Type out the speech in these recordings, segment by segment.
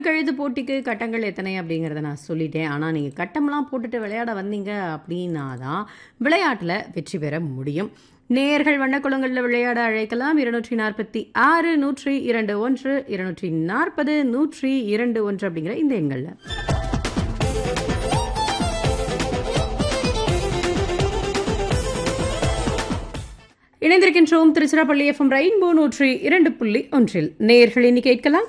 கழுது போட்டிக்கு கட்டங்கள் எத்தனை அப்படிங்கிறத நான் சொல்லிட்டேன். ஆனா, நீங்க கட்டம்லாம் போட்டுட்டு விளையாட வந்தீங்க அப்படின்னா தான், விளையாட்டுல வெற்றி பெற முடியும். நேயர்கள் வண்ணக்குளங்கள்ல விளையாட அழைக்கலாம். 246 102 240 102 அப்படிங்கிற இந்த எண்கள்ல. இணைந்திருக்கின்றோம் திருச்சிராப்பள்ளி எஃப்எம் ரெயின்போ 102.1 நேயர்கள் இனி கேட்கலாம்.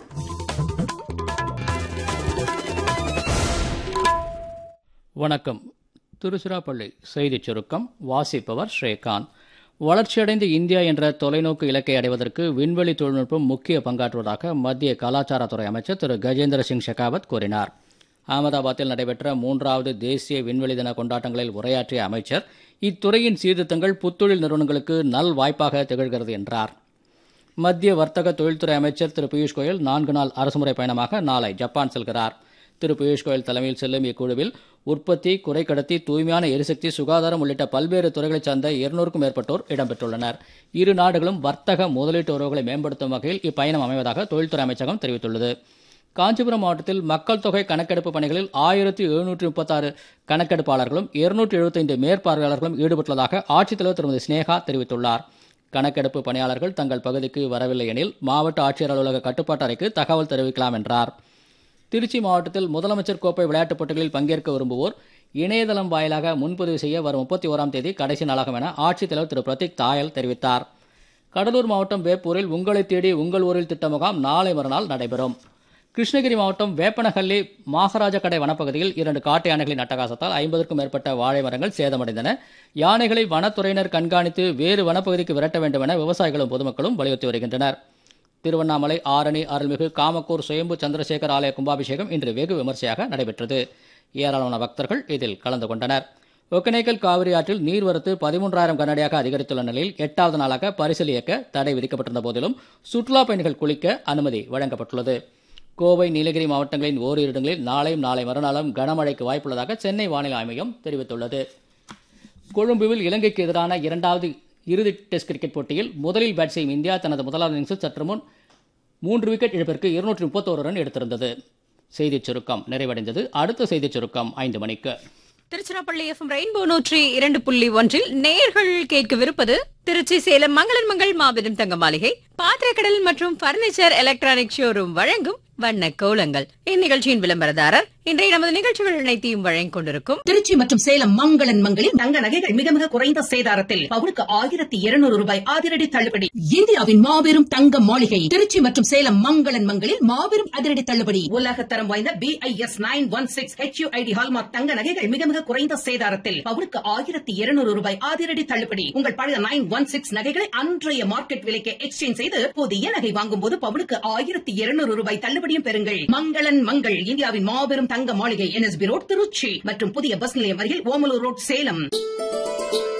வணக்கம் திருச்சிராப்பள்ளி செய்திச் சுருக்கம் வாசிப்பவர் ஸ்ரீகாந்த் வளர்ச்சியடைந்த இந்தியா என்ற தொலைநோக்கு இலக்கை அடைவதற்கு விண்வெளி தொழில்நுட்பம் முக்கிய பங்காற்றுவதாக மத்திய கலாச்சாரத்துறை அமைச்சர் திரு கஜேந்திர சிங் ஷெகாவத் கூறினார் அகமதாபாத்தில் நடைபெற்ற மூன்றாவது தேசிய விண்வெளி தின கொண்டாட்டங்களில் உரையாற்றிய அமைச்சர் இத்துறையின் சீர்திருத்தங்கள் புத்தொழில் நிறுவனங்களுக்கு நல் வாய்ப்பாக திகழ்கிறது என்றார் மத்திய வர்த்தக தொழில்துறை அமைச்சர் திரு பியூஷ் கோயல் நான்கு நாள் அரசுமுறை பயணமாக நாளை ஜப்பான் செல்கிறார் திரு பியூஷ் கோயல் தலைமையில் செல்லும் இக்குழுவில் உற்பத்தி குறைக்கடத்தி தூய்மையான எரிசக்தி சுகாதாரம் உள்ளிட்ட பல்வேறு துறைகளைச் சார்ந்த இருநூறுக்கும் மேற்பட்டோர் இடம்பெற்றுள்ளனர் இரு நாடுகளும் வர்த்தக முதலீட்டு உறவுகளை மேம்படுத்தும் வகையில் இப்பயணம் அமைவதாக தொழில்துறை அமைச்சகம் தெரிவித்துள்ளது காஞ்சிபுரம் மாவட்டத்தில் மக்கள் தொகை கணக்கெடுப்பு பணிகளில் ஆயிரத்தி எழுநூற்றி முப்பத்தாறு கணக்கெடுப்பாளர்களும் இருநூற்றி எழுபத்தைந்து மேற்பார்வையாளர்களும் ஈடுபட்டுள்ளதாக ஆட்சித்தலைவர் திருமதி ஸ்னேகா தெரிவித்துள்ளார் கணக்கெடுப்பு பணியாளர்கள் தங்கள் பகுதிக்கு வரவில்லை எனில் மாவட்ட ஆட்சியர் அலுவலக கட்டுப்பாட்டு அறைக்கு தகவல் தெரிவிக்கலாம் என்றார் திருச்சி மாவட்டத்தில் முதலமைச்சர் கோப்பை விளையாட்டுப் போட்டிகளில் பங்கேற்க விரும்புவோர் இணையதளம் வாயிலாக முன்பதிவு செய்ய வரும் முப்பத்தி ஓராம் தேதி கடைசி நாளாகும் என ஆட்சித்தலைவர் திரு பிரதீக் தாயல் தெரிவித்தார் கடலூர் மாவட்டம் வேப்பூரில் உங்களை தேடி உங்கள் ஊரில் திட்ட முகாம் நாளை மறுநாள் நடைபெறும் கிருஷ்ணகிரி மாவட்டம் வேப்பனஹள்ளி மாகராஜ கடை வனப்பகுதியில் இரண்டு காட்டு யானைகளின் அட்டகாசத்தால் ஐம்பதற்கும் மேற்பட்ட வாழை மரங்கள் சேதமடைந்தன யானைகளை வனத்துறையினர் கண்காணித்து வேறு வனப்பகுதிக்கு விரட்ட வேண்டும் என விவசாயிகளும் பொதுமக்களும் வலியுறுத்தி வருகின்றனர் திருவண்ணாமலை ஆரணி அருள்மிகு காமக்கூர் சுயம்பு சந்திரசேகர் ஆலய கும்பாபிஷேகம் இன்று வெகு விமர்சையாக நடைபெற்றது ஏராளமான பக்தர்கள் இதில் கலந்து கொண்டனர் ஒகனேக்கல் காவிரி ஆற்றில் நீர்வரத்து பதிமூன்றாயிரம் கனஅடியாக அதிகரித்துள்ள நிலையில் எட்டாவது நாளாக பரிசல் இயக்க தடை விதிக்கப்பட்டிருந்த போதிலும் சுற்றுலா பயணிகள் குளிக்க அனுமதி வழங்கப்பட்டுள்ளது கோவை நீலகிரி மாவட்டங்களின் ஓரிரு இடங்களில் நாளையும் நாளை மறுநாளும் கனமழைக்கு வாய்ப்புள்ளதாக சென்னை வானிலை ஆய்வு மையம் தெரிவித்துள்ளது கொழும்புவில் இலங்கைக்கு எதிரான இரண்டாவது இறுதி டெஸ்ட் கிரிக்கெட் போட்டியில் முதலில் பேட் செய்யும் இந்தியா தனது முதலாவது இன்னிங்ஸில் சற்று முன் மூன்று விக்கெட் இழப்பிற்கு இருநூற்றி முப்பத்தோரு ரன் எடுத்திருந்தது செய்திச் சுருக்கம் நிறைவடைந்தது அடுத்த செய்திச் சுருக்கம் ஐந்து மணிக்கு திருச்சிராப்பள்ளி எஃப்எம் ரெயின்போ நூற்றி இரண்டு புள்ளி ஒன்றில் நேயர்கள் கேட்கவிருப்பது திருச்சி சேலம் மங்களன் மங்கள் மாபெரும் தங்க மாளிகை பாத்திரக்கடல் மற்றும் பர்னிச்சர் எலக்ட்ரானிக் ஷோரூம் வழங்கும் வண்ண கோலங்கள் இந்நிகழ்ச்சியின் விளம்பரதாரர் இன்றைய நமது நிகழ்ச்சிகள் அனைத்தையும் வழங்கிக் கொண்டிருக்கும் திருச்சி மற்றும் சேலம் மங்களன் மங்களில் தங்க நகைகள் மிக மிக குறைந்த சேதாரத்தில் பவுனுக்கு ஆயிரத்தி இருநூறு ரூபாய் அதிரடி தள்ளுபடி இந்தியாவின் மாபெரும் தங்க மாளிகை திருச்சி மற்றும் சேலம் மங்களன் மங்களில் மாபெரும் அதிரடி தள்ளுபடி உலக தரம் வாய்ந்த B I S nine one six HUID hallmark தங்க நகைகள் மிக மிக குறைந்த சேதாரத்தில் பவுனுக்கு ஆயிரத்தி இருநூறு ரூபாய் அதிரடி தள்ளுபடி உங்கள் பழைய நைன் ஒன் சிக்ஸ் நகைகளை அன்றைய மார்க்கெட் விலைக்கு எக்ஸ்சேஞ்ச் செய்து புதிய நகை வாங்கும் போது பவுனுக்கு ஆயிரத்தி இருநூறு ரூபாய் தள்ளுபடியும் பெறுங்கள் மங்களன் மங்கள் இந்தியாவின் மாபெரும் தங்க மாளிகை என்எஸ்பி ரோட் திருச்சி மற்றும் புதிய பஸ் நிலையம் அருகில் ஓமலூர் ரோட் சேலம்